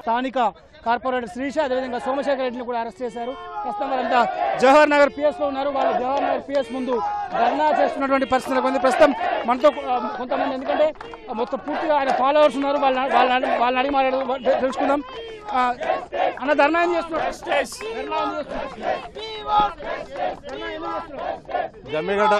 స్థానిక కార్పొరేటర్ శ్రీష అదేవిధంగా సోమశేఖర్ రెడ్డిని కూడా అరెస్ట్ చేశారు ప్రస్తుతం వారంతా జవహర్ నగర్ పిఎస్ లో ఉన్నారు వాళ్ళు జవహర్ నగర్ పిఎస్ ముందు ధర్నా చేస్తున్నటువంటి పరిస్థితులకు ఉంది ప్రస్తుతం మనతో ఆ, కొంతమంది ఎందుకంటే ఆ, మొత్తం పూర్తిగా ఆయన ఫాలోవర్స్ ఉన్నారు వాళ్ళని వాళ్ళని వాళ్ళని అడిగి మాట్లాడు తెలుసుకుందాం ఆ, అన్న ధర్నా ఏం చేస్తున్నారు ధర్నా ఏం చేస్తున్నారు? ధర్నా ఎందుకు చేస్తున్నారు? జమ్మిగడ్డ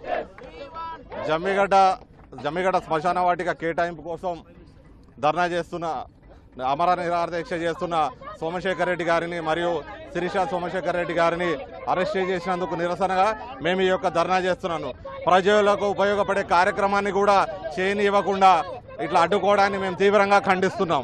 జమ్మిగడ్డ జమ్మిగడ్డ శ్మశాన వాటిక కేటాయింపు కోసం ధర్నా చేస్తున్న అమర నిరాహార దీక్ష చేస్తున్న సోమశేఖర్ రెడ్డి గారిని మరియు శిరీష సోమశేఖర్ రెడ్డి గారిని అరెస్ట్ చేసినందుకు నిరసనగా మేము ఈ యొక్క ధర్నా చేస్తున్నాను ప్రజలకు ఉపయోగపడే కార్యక్రమాన్ని కూడా చేయనివ్వకుండా ఇట్లా అడ్డుకోవడాన్ని మేము తీవ్రంగా ఖండిస్తున్నాం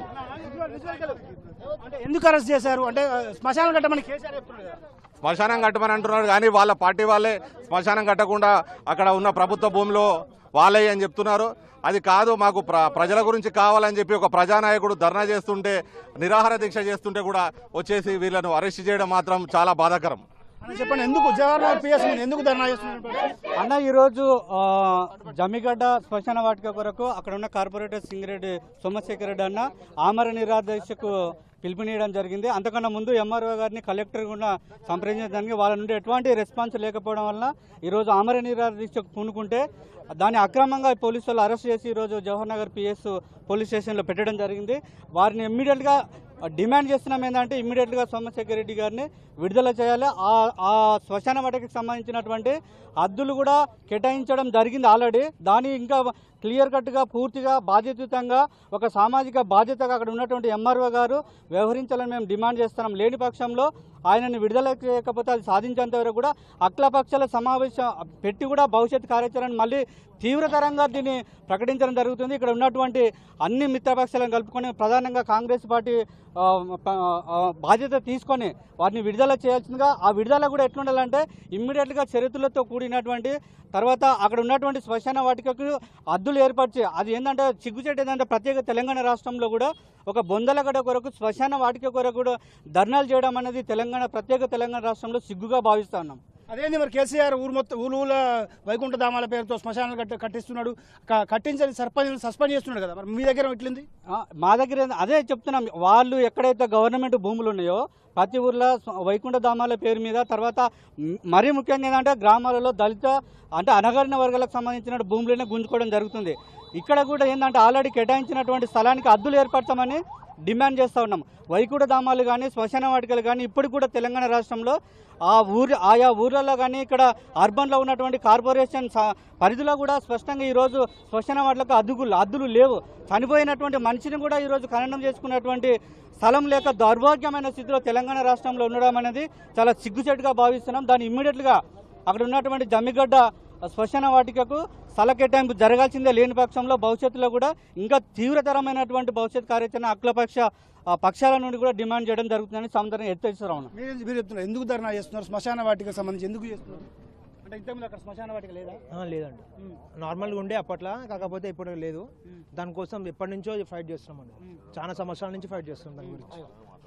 అంటే ఎందుకు అరెస్ట్ చేశారు అంటే ఆ, శ్మశానం కట్టమని కేసీఆర్ చెప్తున్నాడు కదా. శ్మశానం కట్టమని అంటున్నారు కానీ వాళ్ళ పార్టీ వాళ్ళే శ్మశానం కట్టకుండా అక్కడ ఉన్న ప్రభుత్వ భూమిలో వాళ్ళే అని చెప్తున్నారు అది కాదు మాకు ప్ర ప్రజల గురించి కావాలని చెప్పి ఒక ప్రజానాయకుడు ధర్నా చేస్తుంటే నిరాహార దీక్ష చేస్తుంటే కూడా వచ్చేసి వీళ్ళను అరెస్ట్ చేయడం మాత్రం చాలా బాధాకరం అన్న చెప్పండి ఎందుకు జవహర్లాల్ పిఎస్ ముందు ఎందుకు ధర్నా చేస్తున్నారు అన్న ఈరోజు ఆ, జమ్మిగడ్డ శ్మశాన వాటిక కొరకు అక్కడ ఉన్న కార్పొరేటర్ సింగిరెడ్డి సోమశేఖర్ రెడ్డి అన్న ఆమర నిరాదీక్షకు పిలుపునియడం జరిగింది అంతకన్నా ముందు ఎంఆర్ఓ గారిని కలెక్టర్ కూడా సంప్రదించడానికి వాళ్ళ నుండి ఎటువంటి రెస్పాన్స్ లేకపోవడం వలన ఈరోజు ఆమర నిరాదీక్షకు పూనుకుంటే దాన్ని అక్రమంగా పోలీసు వాళ్ళు అరెస్ట్ చేసి ఈరోజు జవహర్ నగర్ పిఎస్ పోలీస్ స్టేషన్లో పెట్టడం జరిగింది వారిని ఇమ్మీడియట్గా డిమాండ్ చేస్తున్నాం ఏంటంటే ఇమ్మీడియట్గా సోమశేఖర్ రెడ్డి గారిని విడుదల చేయాలి ఆ ఆ శ్మశాన వాటికి సంబంధించినటువంటి హద్దులు కూడా కేటాయించడం జరిగింది ఆల్రెడీ దాని ఇంకా క్లియర్ కట్గా పూర్తిగా బాధ్యతాయుతంగా ఒక సామాజిక బాధ్యతగా అక్కడ ఉన్నటువంటి ఎంఆర్ఓ గారు వ్యవహరించాలని మేము డిమాండ్ చేస్తున్నాం లేని పక్షంలో ఆయనని విడుదల చేయకపోతే అది సాధించేంత వరకు కూడా అఖిలపక్షాల సమావేశం పెట్టి కూడా భవిష్యత్ కార్యాచరణ మళ్ళీ తీవ్రతరంగా దీన్ని ప్రకటించడం జరుగుతుంది ఇక్కడ ఉన్నటువంటి అన్ని మిత్రపక్షాలను కలుపుకొని ప్రధానంగా కాంగ్రెస్ పార్టీ ఆ, ప- ఆ, బాధ్యత తీసుకొని వారిని విడుదల చేయాల్సిందిగా ఆ విడుదల కూడా ఎట్లుండాలంటే ఇమ్మీడియట్గా చరిత్రలతో కూడినటువంటి తర్వాత అక్కడ ఉన్నటువంటి శ్మశాన వాటికకు అద్దులు ఏర్పరిచి అది ఏంటంటే సిగ్గుచేటు ఏంటంటే ప్రత్యేక తెలంగాణ రాష్ట్రంలో కూడా ఒక బొందలగడ కొరకు శ్మశాన వాటిక కొరకు కూడా ధర్నాలు చేయడం అనేది తెలంగాణ ప్రత్యేక తెలంగాణ రాష్ట్రంలో సిగ్గుగా భావిస్తా ఉన్నాం అదేంది మరి కేసీఆర్ ఊరు మొత్తం ఊరు ఊళ్ళ వైకుంఠ ధామాల పేరుతో శ్మశానాలు కట్టి కట్టిస్తున్నాడు క- కట్టించని సర్పంచ్ సస్పెండ్ చేస్తున్నాడు కదా మరి మీ దగ్గర ఇట్లుంది ఆ, మా దగ్గర ఏంది- అదే చెప్తున్నాం వాళ్ళు ఎక్కడైతే గవర్నమెంట్ భూములు ఉన్నాయో ప్రతి ఊర్లో స్వ- వైకుంఠ ధామాల పేరు మీద తర్వాత మ్- మరీ ముఖ్యంగా ఏంటంటే గ్రామాలలో దళిత అంటే అనగారిన వర్గాలకు సంబంధించిన భూములనే గుంజుకోవడం జరుగుతుంది ఇక్కడ కూడా ఏంటంటే ఆల్రెడీ కేటాయించినటువంటి స్థలానికి అద్దులు ఏర్పరచమని డిమాండ్ చేస్తూ ఉన్నాం వైకుంఠ ధామాలు కానీ శ్మశాన వాటికలు కానీ ఇప్పుడు కూడా తెలంగాణ రాష్ట్రంలో ఆ ఊరి ఆయా ఊర్లలో కానీ ఇక్కడ అర్బన్లో ఉన్నటువంటి కార్పొరేషన్ స- పరిధిలో కూడా స్పష్టంగా ఈరోజు శ్మశాన వాటిలకు అద్దులు అద్దులు లేవు చనిపోయినటువంటి మనిషిని కూడా ఈరోజు ఖననం చేసుకున్నటువంటి స్థలం లేక దౌర్భాగ్యమైన స్థితిలో తెలంగాణ రాష్ట్రంలో ఉండడం అనేది చాలా సిగ్గుచెట్టుగా భావిస్తున్నాం దాన్ని ఇమ్మీడియట్గా అక్కడ ఉన్నటువంటి జమ్మిగడ్డ శ్మశాన వాటికకు స్థల కేటాయింపు జరగాల్సిందే లేని పక్షంలో భవిష్యత్తులో కూడా ఇంకా తీవ్రతరమైనటువంటి భవిష్యత్ కార్యాచరణ అఖిలపక్ష ఆ, పక్షాల నుండి కూడా డిమాండ్ చేయడం జరుగుతుందని సముద్రం ఎత్తేస్తున్నాం మీరు మీరు చెప్తున్నారు ఎందుకు ధర్నా చేస్తున్నారు శ్మశాన వాటికి సంబంధించి ఎందుకు చేస్తున్నారు అంటే ఇంతకుముందు అక్కడ శ్మశాన వాటిక లేదా ఆ, లేదండి నార్మల్గా ఉండే అప్పట్లో కాకపోతే ఇప్పుడు లేదు దానికోసం ఎప్పటి నుంచో ఫైట్ చేస్తున్నామండి చాలా సంవత్సరాల నుంచి ఫైట్ చేస్తున్నాం దాని గురించి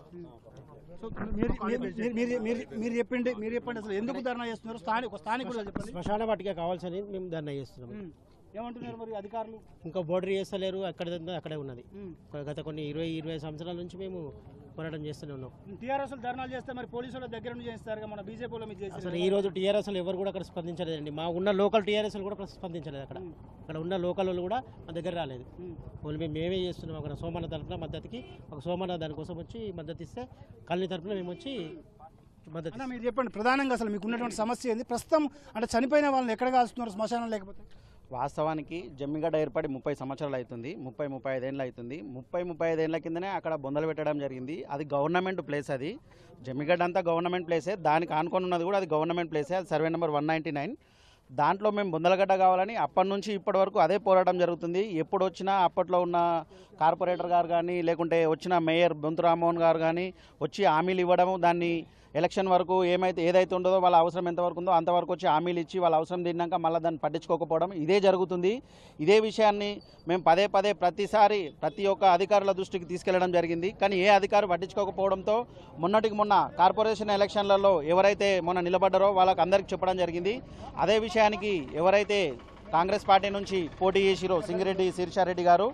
సో మీరు మీరు- మీరు- మీరు- మీరు మీరు చెప్పండి మీరు చెప్పండి అసలు ఎందుకు ధర్నా చేస్తున్నారు స్థానిక ఒక స్థానికులు చెప్పండి శ్మశాన వాటికే కావాల్సని మేము ధర్నా చేస్తున్నాం ఉమ్. ఏమంటున్నారు మరి అధికారులు ఇంకా బోర్డర్ చేస్తలేరు అక్కడ అక్కడే ఉన్నది ఉమ్. గత కొన్ని ఇరవై ఇరవై సంవత్సరాల నుంచి మేము పోరాటం చేస్తూనే ఉన్నాం టీఆర్ఎస్ ధర్నాలు చేస్తే మరి పోలీసుల దగ్గర నుంచి చేస్తారు మన బీజేపీలో మీరు చేస్తారు అసలు ఈ రోజు టీఆర్ఎస్ ఎవరు కూడా అక్కడ స్పందించలేదండి మా ఉన్న లోకల్ టీఆర్ఎస్ కూడా స్పందించలేదు అక్కడ అక్కడ ఉన్న లోకల్ వాళ్ళు కూడా మా దగ్గర రాలేదు ఓన్లీ మేము మేమే చేస్తున్నాం అక్కడ సోమన్న తరఫున మద్దతుకి ఒక సోమన్న దానికోసం వచ్చి మద్దతు ఇస్తే కళ్ళని తరఫున మేము వచ్చి మద్దతు అన్న మీరు చెప్పండి ప్రధానంగా అసలు మీకు ఉన్నటువంటి సమస్య ఏంది ప్రస్తుతం అంటే చనిపోయిన వాళ్ళని ఎక్కడ కాల్స్తున్నారు శ్మశానం లేకపోతే వాస్తవానికి జమ్మిగడ్డ ఏర్పడి ముప్పై సంవత్సరాలు అవుతుంది ముప్పై ముప్పై ఐదేళ్ళు అవుతుంది ముప్పై ముప్పై ఐదేళ్ల కిందనే అక్కడ బొందలు పెట్టడం జరిగింది అది గవర్నమెంట్ ప్లేస్ అది జమ్మిగడ్డ అంతా గవర్నమెంట్ ప్లేసే దానికి ఆనుకొని ఉన్నది కూడా అది గవర్నమెంట్ ప్లేసే అది survey number one ninety nine దాంట్లో మేము బొందలగడ్డ కావాలని అప్పటి నుంచి ఇప్పటి వరకు అదే పోరాటం జరుగుతుంది ఎప్పుడు వచ్చినా అప్పట్లో ఉన్న కార్పొరేటర్ గారు కానీ లేకుంటే వచ్చిన మేయర్ బొంతు రామ్మోహన్ గారు కానీ వచ్చి హామీలు ఇవ్వడము దాన్ని ఎలక్షన్ వరకు ఏమైతే ఏదైతే ఉంటుందో వాళ్ళ అవసరం ఎంతవరకు ఉందో అంతవరకు వచ్చి హామీలు ఇచ్చి వాళ్ళ అవసరం తిన్నాక మళ్ళీ దాన్ని పట్టించుకోకపోవడం ఇదే జరుగుతుంది ఇదే విషయాన్ని మేము పదే పదే ప్రతిసారి ప్రతి ఒక్క అధికారుల దృష్టికి తీసుకెళ్లడం జరిగింది కానీ ఏ అధికారి పట్టించుకోకపోవడంతో మొన్నటికి మొన్న కార్పొరేషన్ ఎలక్షన్లలో ఎవరైతే మొన్న నిలబడ్డారో వాళ్ళకి అందరికి చెప్పడం జరిగింది అదే విషయానికి ఎవరైతే కాంగ్రెస్ పార్టీ నుంచి పోటీ చేసిరో సింగిరెడ్డి శీర్షారెడ్డి గారు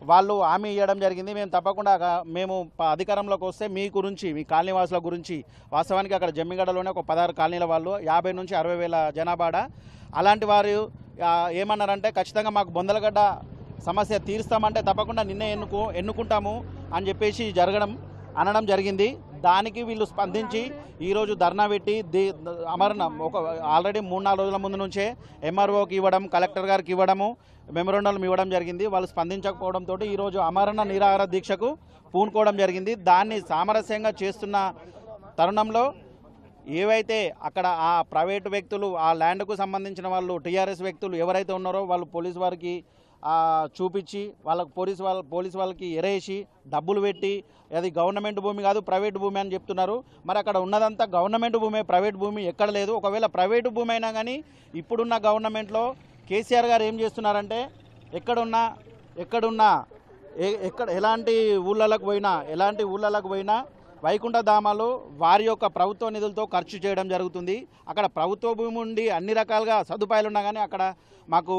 వాళ్ళు హామీ ఇవ్వడం జరిగింది మేము తప్పకుండా గా- మేము ప- అధికారంలోకి వస్తే మీ గురించి మీ కాలనీ వాసుల గురించి వాస్తవానికి అక్కడ జమ్మిగడలోనే ఒక పదహారు కాలనీల వాళ్ళు యాభై నుంచి అరవై వేల జనాభాడ అలాంటి వారు ఆ, ఏమన్నారంటే ఖచ్చితంగా మాకు బొందలగడ్డ సమస్య తీరుస్తామంటే తప్పకుండా నిన్నే ఎన్నుకో ఎన్నుకుంటాము అని చెప్పేసి జరగడం అనడం జరిగింది దానికి వీళ్ళు స్పందించి ఈరోజు ధర్నా పెట్టి ది అమరణ ఒక ఆల్రెడీ మూడు నాలుగు రోజుల ముందు నుంచే ఎంఆర్ఓకి ఇవ్వడం కలెక్టర్ గారికి ఇవ్వడము మెమొరండం ఇవ్వడం జరిగింది వాళ్ళు స్పందించకపోవడంతో ఈరోజు అమరణ నిరాహార దీక్షకు పూనుకోవడం జరిగింది దాన్ని సామరస్యంగా చేస్తున్న తరుణంలో ఏవైతే అక్కడ ఆ ప్రైవేటు వ్యక్తులు ఆ ల్యాండ్కు సంబంధించిన వాళ్ళు టీఆర్ఎస్ వ్యక్తులు ఎవరైతే ఉన్నారో వాళ్ళు పోలీస్ వారికి ఆ, చూపించి వాళ్ళకు పోలీస్ వాళ్ళ పోలీస్ వాళ్ళకి ఎరేసి డబ్బులు పెట్టి అది గవర్నమెంట్ భూమి కాదు ప్రైవేట్ భూమి అని చెప్తున్నారు మరి అక్కడ ఉన్నదంతా గవర్నమెంట్ భూమి ప్రైవేట్ భూమి ఎక్కడ లేదు ఒకవేళ ప్రైవేటు భూమి అయినా కానీ ఇప్పుడున్న గవర్నమెంట్లో కేసీఆర్ గారు ఏం చేస్తున్నారంటే ఎక్కడున్నా ఎక్కడున్నా ఏ- ఎక్కడ ఎలాంటి ఊళ్ళలకు పోయినా ఎలాంటి ఊళ్ళలకు పోయినా వైకుంఠ ధామాలు వారి యొక్క ప్రభుత్వ నిధులతో ఖర్చు చేయడం జరుగుతుంది అక్కడ ప్రభుత్వ భూమి ఉండి అన్ని రకాలుగా సదుపాయాలు ఉన్నా కానీ అక్కడ మాకు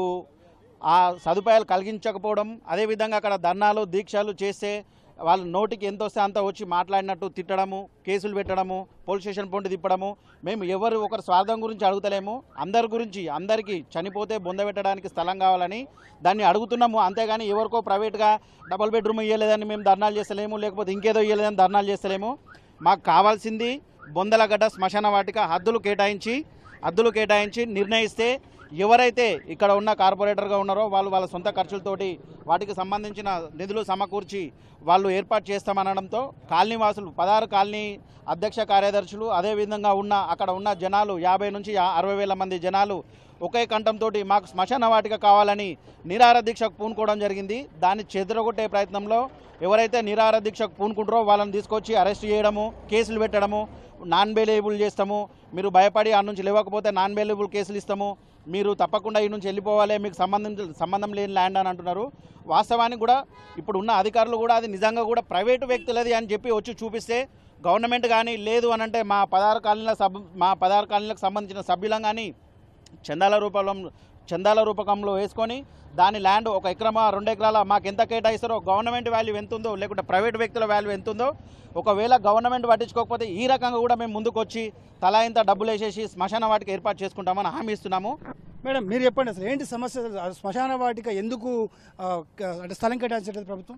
ఆ సదుపాయాలు కలిగించకపోవడం అదేవిధంగా అక్కడ ధర్నాలు దీక్షలు చేస్తే వాళ్ళ నోటికి ఎంత వస్తే అంత వచ్చి మాట్లాడినట్టు తిట్టడము కేసులు పెట్టడము పోలీస్ స్టేషన్ పొంటి తిప్పడము మేము ఎవరు ఒకరి స్వార్థం గురించి అడుగుతలేము అందరి గురించి అందరికీ చనిపోతే బొంద పెట్టడానికి స్థలం కావాలని దాన్ని అడుగుతున్నాము అంతేగాని ఎవరికో ప్రైవేట్గా డబుల్ బెడ్రూమ్ ఇవ్వలేదని మేము ధర్నాలు చేస్తలేము లేకపోతే ఇంకేదో ఇవ్వలేదని ధర్నాలు చేస్తలేము మాకు కావాల్సింది బొందలగడ్డ శ్మశాన వాటిక హద్దులు కేటాయించి హద్దులు కేటాయించి నిర్ణయిస్తే ఎవరైతే ఇక్కడ ఉన్న కార్పొరేటర్గా ఉన్నారో వాళ్ళు వాళ్ళ సొంత ఖర్చులతోటి వాటికి సంబంధించిన నిధులు సమకూర్చి వాళ్ళు ఏర్పాటు చేస్తామనడంతో కాలనీ వాసులు పదహారు కాలనీ అధ్యక్ష కార్యదర్శులు అదేవిధంగా ఉన్న అక్కడ ఉన్న జనాలు యాభై నుంచి యా- అరవై వేల మంది జనాలు ఒకే కంఠంతో మాకు శ్మశాన వాటిక కావాలని నిరాహార దీక్షకు పూనుకోవడం జరిగింది దాన్ని చెదరగొట్టే ప్రయత్నంలో ఎవరైతే నిరాహార దీక్షకు పూనుకుంటారో వాళ్ళని తీసుకొచ్చి అరెస్ట్ చేయడము కేసులు పెట్టడము నాన్ బెయిలబుల్ చేస్తాము మీరు భయపడి ఆ నుంచి లేవకపోతే నాన్ బెయిలబుల్ కేసులు ఇస్తాము మీరు తప్పకుండా ఈ నుంచి వెళ్ళిపోవాలి మీకు సంబంధం సంబంధం లేని ల్యాండ్ అని అంటున్నారు వాస్తవానికి కూడా ఇప్పుడు ఉన్న అధికారులు కూడా అది నిజంగా కూడా ప్రైవేటు వ్యక్తులది అని చెప్పి వచ్చి చూపిస్తే గవర్నమెంట్ కానీ లేదు అని అంటే మా పదహారు కాలనీల సబ్ మా పదహారు కాలనీలకు సంబంధించిన సభ్యులం కానీ చందాల రూపంలో చందాల రూపకంలో వేసుకొని దాని ల్యాండ్ ఒక ఎకరమా రెండు ఎకరాల మాకు ఎంత కేటాయిస్తారో గవర్నమెంట్ వాల్యూ ఎంత ఉందో లేకుంటే ప్రైవేట్ వ్యక్తుల వాల్యూ ఎంత ఉందో ఒకవేళ గవర్నమెంట్ పట్టించుకోకపోతే ఈ రకంగా కూడా మేము ముందుకు వచ్చి తలా ఇంత డబ్బులు వేసేసి శ్మశాన వాటికి ఏర్పాటు చేసుకుంటామని హామీ ఇస్తున్నాము మేడం మీరు చెప్పండి అసలు ఏంటి సమస్య అసలు శ్మశాన వాటిక ఎందుకు ఆ, క- అంటే స్థలం కేటాయించలేదు ప్రభుత్వం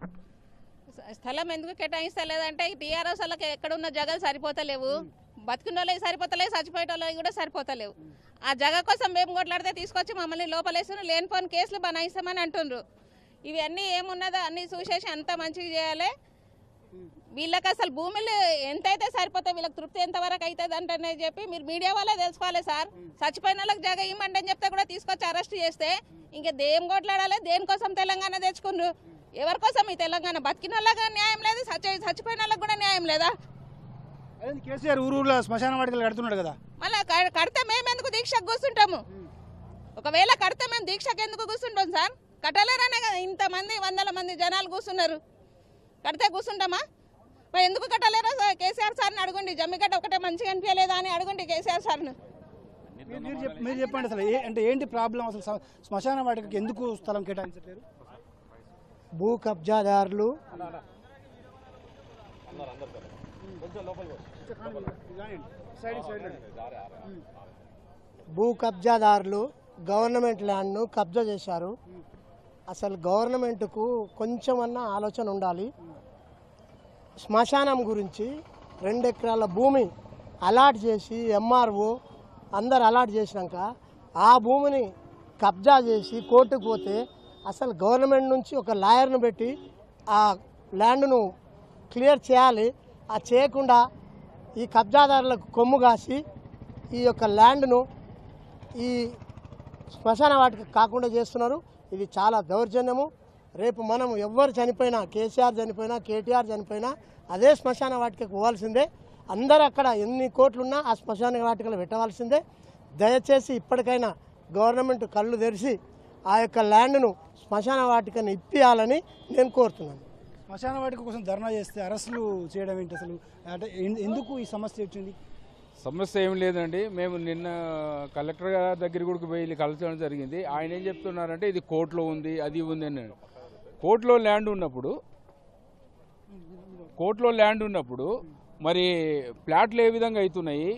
స్థలం ఎందుకు కేటాయిస్తలేదంటే ఈ టీఆర్ఎస్ వాళ్ళకి ఎక్కడున్న జగలు సరిపోతలేవు బతికిన వాళ్ళకి సరిపోతలేవు చచ్చిపోయే వాళ్ళకి కూడా సరిపోతలేవు ఆ జగ కోసం మేము కొట్లాడితే తీసుకొచ్చి మమ్మల్ని లోపలేస్తున్న లేనిపోని కేసులు బనాయిస్తామని అంటుండ్రు ఇవన్నీ ఏమున్నదో అన్నీ చూసేసి అంత మంచిగా చేయాలి వీళ్ళకి అసలు భూములు ఎంతైతే సరిపోతాయి వీళ్ళకి తృప్తి ఎంతవరకు అవుతుంది అంటనే చెప్పి మీరు మీడియా వాళ్ళే తెలుసుకోవాలి సార్ చచ్చిపోయిన వాళ్ళకి జగ ఇవ్వమండి అని చెప్తే కూడా తీసుకొచ్చి అరెస్ట్ చేస్తే ఇంకా దేం కొట్లాడాలి దేనికోసం తెలంగాణ తెచ్చుకుండ్రు ఎవరి కోసం ఈ తెలంగాణ బతికిన వాళ్ళకి న్యాయం లేదు చచ్చి చచ్చిపోయిన వాళ్ళకి కూడా న్యాయం లేదా అదే కేసీఆర్ ఊరు ఊర్లో శ్మశాన వాటికలు కడుతున్నాడు కదా మళ్ళీ క- కడితే మేము ఎందుకు దీక్షకు కూర్చుంటాము ఒకవేళ కడితే మేము దీక్షకు ఎందుకు కూర్చుంటాం సార్ కట్టలేరనే కదా ఇంతమంది వందల మంది జనాలు కూర్చున్నారు కడితే కూర్చుంటామా మరి ఎందుకు కట్టలేరా సార్ కేసీఆర్ సార్ని అడగండి జమ్మిగడ్డ ఒకటే మంచిగా అనిపించలేదా అని అడగండి కేసీఆర్ సార్ని మీరు- మీరు చెప్- మీరు చెప్పండి అసలు ఏ అంటే ఏంటి ప్రాబ్లం అసలు స- శ్మశాన వాటికకి ఎందుకు స్థలం కేటాయించట్లేదు భూ కబ్జాదారులు భూ కబ్జాదారులు గవర్నమెంట్ ల్యాండ్ను కబ్జా చేశారు అసలు గవర్నమెంట్కు కొంచెమన్నా ఆలోచన ఉండాలి శ్మశానం గురించి రెండు ఎకరాల భూమి అలాట్ చేసి ఎంఆర్ఓ అందరు అలాట్ చేసినాక ఆ భూమిని కబ్జా చేసి కోర్టుకు పోతే అసలు గవర్నమెంట్ నుంచి ఒక లాయర్ను పెట్టి ఆ ల్యాండ్ను క్లియర్ చేయాలి ఆ చేయకుండా ఈ కబ్జాదారులకు కొమ్ము కాసి ఈ యొక్క ల్యాండ్ను ఈ శ్మశాన వాటికి కాకుండా చేస్తున్నారు ఇది చాలా దౌర్జన్యము రేపు మనం ఎవ్వరు చనిపోయినా కేసీఆర్ చనిపోయినా కేటీఆర్ చనిపోయినా అదే శ్మశాన వాటికకు పోవాల్సిందే అందరూ అక్కడ ఎన్ని కోట్లున్నా ఆ శ్మశాన వాటికలు పెట్టవలసిందే దయచేసి ఇప్పటికైనా గవర్నమెంట్ కళ్ళు తెరిచి ఆ యొక్క ల్యాండ్ను శ్మశాన వాటికను ఇప్పియాలని నేను కోరుతున్నాను శ్మశాన వాటిక కోసం ధర్నా చేస్తే అరెస్టులు చేయడం ఏంటి అసలు అంటే ఎన్- ఎందుకు ఈ సమస్య వచ్చింది సమస్య ఏం లేదండి మేము నిన్న కలెక్టర్ గారి దగ్గర కూడా పోయి కలచడం జరిగింది ఆయన ఏం చెప్తున్నారంటే ఇది కోర్టులో ఉంది అది ఉంది అని కోర్టులో ల్యాండ్ ఉన్నప్పుడు కోర్టులో ల్యాండ్ ఉన్నప్పుడు మరి ప్లాట్లు ఏ విధంగా అవుతున్నాయి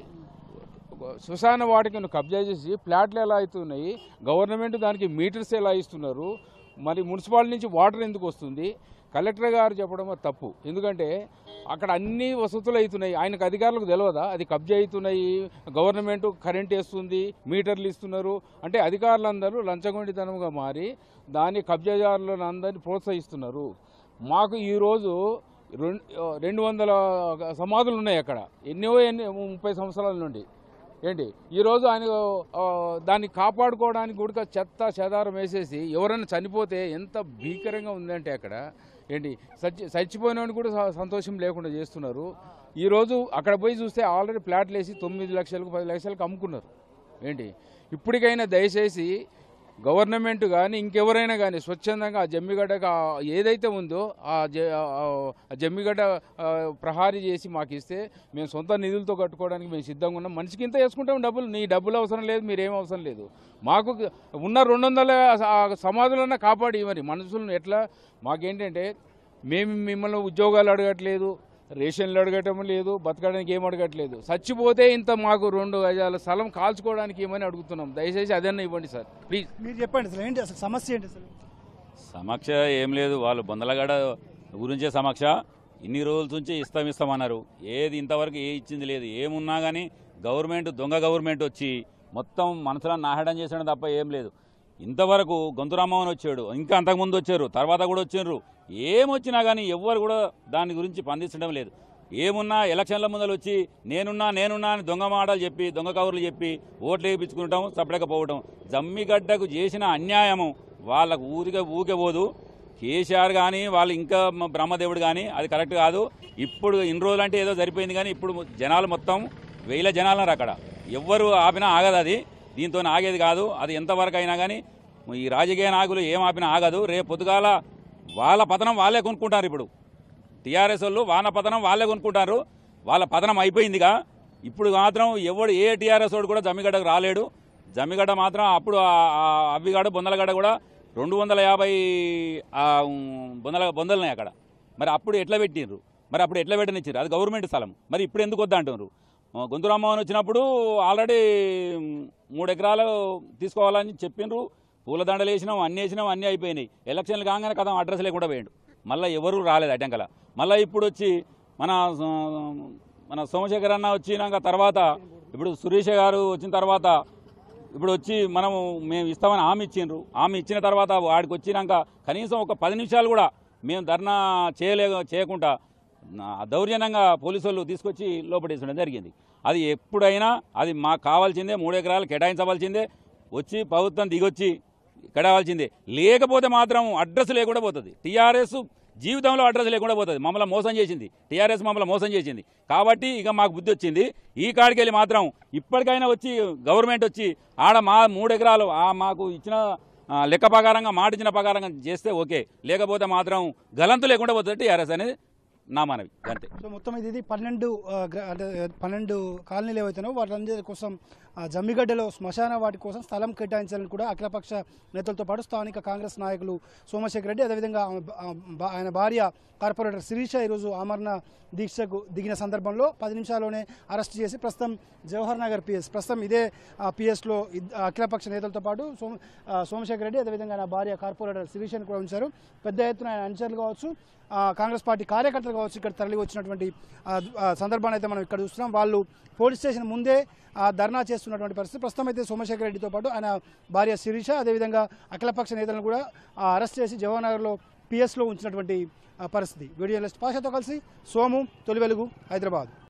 శ్మశాన వాటికను కబ్జా చేసి ప్లాట్లు ఎలా అవుతున్నాయి గవర్నమెంట్ దానికి మీటర్స్ ఎలా ఇస్తున్నారు మరి మున్సిపాలిటీ నుంచి వాటర్ ఎందుకు వస్తుంది కలెక్టర్ గారు చెప్పడం అది తప్పు ఎందుకంటే అక్కడ అన్ని వసతులు అవుతున్నాయి ఆయనకు అధికారులకు తెలియదా అది కబ్జా అవుతున్నాయి గవర్నమెంట్ కరెంట్ వేస్తుంది మీటర్లు ఇస్తున్నారు అంటే అధికారులందరూ లంచగొండితనంగా మారి దాని కబ్జాదారులను అందరినీ ప్రోత్సహిస్తున్నారు మాకు ఈరోజు రెండు రెండు వందల సమాధులు ఉన్నాయి అక్కడ ఎన్నో ఎన్ని ముప్పై సంవత్సరాల నుండి ఏంటి ఈరోజు ఆయన ఆ, దాన్ని కాపాడుకోవడానికి కూడా చెత్త చెదారం వేసేసి ఎవరైనా చనిపోతే ఎంత భీకరంగా ఉందంటే అక్కడ ఏంటి చచ్చి చచ్చిపోయిన కూడా స- సంతోషం లేకుండా చేస్తున్నారు ఈరోజు అక్కడ పోయి చూస్తే ఆల్రెడీ ప్లాట్లు వేసి తొమ్మిది లక్షలకు పది లక్షలకు అమ్ముకున్నారు ఏంటి ఇప్పటికైనా దయచేసి గవర్నమెంట్ కానీ ఇంకెవరైనా కానీ స్వచ్ఛందంగా ఆ జమ్మిగడ్డకు ఆ ఏదైతే ఉందో ఆ జ- ఆ జమ్మిగడ్డ ఆ, ప్రహారీ చేసి మాకు ఇస్తే మేము సొంత నిధులతో కట్టుకోవడానికి మేము సిద్ధంగా ఉన్నాం మనిషికి ఇంత వేసుకుంటాం డబ్బులు నీ డబ్బులు అవసరం లేదు మీరేం అవసరం లేదు మాకు ఉన్న రెండు వందల సమాధులన్నా కాపాడి మరి మనుషులను ఎట్లా మాకేంటంటే మేము మిమ్మల్ని ఉద్యోగాలు అడగట్లేదు రేషన్లు అడగటం లేదు బతకడానికి ఏం అడగట్లేదు చచ్చిపోతే ఇంత మాకు రెండు గజాల స్థలం కాల్చుకోవడానికి ఏమని అడుగుతున్నాం దయచేసి అదన్నా ఇవ్వండి సార్ ప్లీజ్ మీరు చెప్పండి అసలు ఏంటి అసలు సమస్య ఏంటి అసలు సమక్ష ఏం లేదు వాళ్ళు బొందలగడ గురించే సమక్ష ఇన్ని రోజుల నుంచి ఇస్తాం ఇస్తామన్నారు ఏది ఇంతవరకు ఏ ఇచ్చింది లేదు ఏమున్నా కానీ గవర్నమెంట్ దొంగ గవర్నమెంట్ వచ్చి మొత్తం మనసులను నాహడం చేసాడు తప్ప ఏం లేదు ఇంతవరకు గొంతురామని వచ్చాడు ఇంకా అంతకుముందు వచ్చారు తర్వాత కూడా వచ్చిండ్రు ఏమొచ్చినా కానీ ఎవ్వరు కూడా దాని గురించి స్పందించడం లేదు ఏమున్నా ఎలక్షన్ల ముందర వచ్చి నేనున్నా నేనున్నా అని దొంగ మాటలు చెప్పి దొంగ కవర్లు చెప్పి ఓట్లు వేయించుకుంటాం సపడకపోవడం జమ్మిగడ్డకు చేసిన అన్యాయము వాళ్ళకు ఊరికే ఊకే పోదు కేసీఆర్ కానీ వాళ్ళు ఇంకా మ- బ్రహ్మదేవుడు కానీ అది కరెక్ట్ కాదు ఇప్పుడు ఇన్ని రోజులు అంటే ఏదో సరిపోయింది కానీ ఇప్పుడు జనాలు మొత్తం వేల జనాలు ఉన్నారు అక్కడ ఎవ్వరు ఆపినా ఆగదు అది దీంతో ఆగేది కాదు అది ఎంతవరకు అయినా కానీ ఈ రాజకీయ నాయకులు ఏం ఆపినా ఆగదు రేపు పొద్దుగాల వాళ్ళ పతనం వాళ్ళే కొనుక్కుంటారు ఇప్పుడు టీఆర్ఎస్ వాళ్ళు వాళ్ళ పతనం వాళ్ళే కొనుక్కుంటారు వాళ్ళ పతనం అయిపోయిందిగా ఇప్పుడు మాత్రం ఎవడు ఏ టీఆర్ఎస్ వాడు కూడా జమ్మిగడ్డకు రాలేడు జమ్మిగడ్డ మాత్రం అప్పుడు ఆ- ఆ అవ్విగడ బొందలగడ్డ కూడా రెండు వందల యాభై ఆ, ఉమ్, బొందల బొందలున్నాయి అక్కడ మరి అప్పుడు ఎట్లా పెట్టిండ్రు మరి అప్పుడు ఎట్లా పెట్టనిచ్చారు అది గవర్నమెంట్ స్థలం మరి ఇప్పుడు ఎందుకు వద్దా అంటున్నారు ఆ, గొంతు రామ్మోహన్ వచ్చినప్పుడు ఆల్రెడీ ఉమ్, మూడు ఎకరాలు తీసుకోవాలని చెప్పిండ్రు పూలదండలు వేసినాం అన్ని వేసినాం అన్నీ అయిపోయినాయి ఎలక్షన్లు కాగానే కదా అడ్రస్ లేకుండా పోయిండు మళ్ళీ ఎవరు రాలేదు అడ్డంకల మళ్ళీ ఇప్పుడు వచ్చి మన ఆ, మన సోమశేఖర్ అన్న వచ్చినాక తర్వాత ఇప్పుడు సురేష్ గారు వచ్చిన తర్వాత ఇప్పుడు వచ్చి మనం మేము ఇస్తామని హామీ ఇచ్చిండ్రు హామీ ఇచ్చిన తర్వాత వాడికి వచ్చినాక కనీసం ఒక పది నిమిషాలు కూడా మేము ధర్నా చేయలే చేయకుండా నా- దౌర్జన్యంగా పోలీసు వాళ్ళు తీసుకొచ్చి లోపడేసడం జరిగింది అది ఎప్పుడైనా అది మాకు కావాల్సిందే మూడు ఎకరాలు కేటాయించవలసిందే వచ్చి ప్రభుత్వం దిగొచ్చి కడవలసిందే లేకపోతే మాత్రం అడ్రస్ లేకుండా పోతుంది టీఆర్ఎస్ జీవితంలో అడ్రస్ లేకుండా పోతుంది మమ్మల్ని మోసం చేసింది టీఆర్ఎస్ మమ్మల్ని మోసం చేసింది కాబట్టి ఇక మాకు బుద్ధి వచ్చింది ఈ కాడికి వెళ్ళి మాత్రం ఇప్పటికైనా వచ్చి గవర్నమెంట్ వచ్చి ఆడ మా మూడు ఎకరాలు ఆ మాకు ఇచ్చిన ఆ, లెక్క ప్రకారంగా మాట ఇచ్చిన ప్రకారంగా చేస్తే ఓకే లేకపోతే మాత్రం గలంతు లేకుండా పోతుంది టీఆర్ఎస్ అనేది నా మనవి అంతే సో మొత్తం ఇది ఇది పన్నెండు ఆ, గ్ర- అంటే పన్నెండు కాలనీలు ఏవైతున్నాయో వాటందరి కోసం ఆ, జమ్మిగడ్డలో శ్మశాన వాటి కోసం స్థలం కేటాయించాలని కూడా అఖిలపక్ష నేతలతో పాటు స్థానిక కాంగ్రెస్ నాయకులు సోమశేఖర్ రెడ్డి అదేవిధంగా ఆమె బ- ఆ, బ- ఆయన భార్య కార్పొరేటర్ శిరీష ఈరోజు ఆమరణ దీక్షకు దిగిన సందర్భంలో పది నిమిషాల్లోనే అరెస్ట్ చేసి ప్రస్తుతం జవహర్ నగర్ పిఎస్ ప్రస్తుతం ఇదే పిఎస్లో అఖిలపక్ష నేతలతో పాటు సోమ ఆ, సోమశేఖర్ రెడ్డి అదేవిధంగా ఆయన భార్య కార్పొరేటర్ శిరీషని కూడా ఉంచారు పెద్ద ఎత్తున ఆయన అనుచరులు కావచ్చు ఆ, కాంగ్రెస్ పార్టీ కార్యకర్తలు కావచ్చు ఇక్కడ తరలి వచ్చినటువంటి ఆ, ఆ, సందర్భాన్ని అయితే మనం ఇక్కడ చూస్తున్నాం వాళ్ళు పోలీస్ స్టేషన్ ముందే ఆ, ధర్నా చేస్తున్నటువంటి పరిస్థితి ప్రస్తుతం అయితే సోమశేఖర్ రెడ్డితో పాటు ఆయన భార్య శిరీష అదేవిధంగా అఖిలపక్ష నేతలను కూడా ఆ, అరెస్ట్ చేసి జవహర్నగర్లో పిఎస్లో ఉంచినటువంటి ఆ, పరిస్థితి వీడియో జర్నలిస్ట్ పాషాతో కలిసి సోము తొలి వెలుగు హైదరాబాద్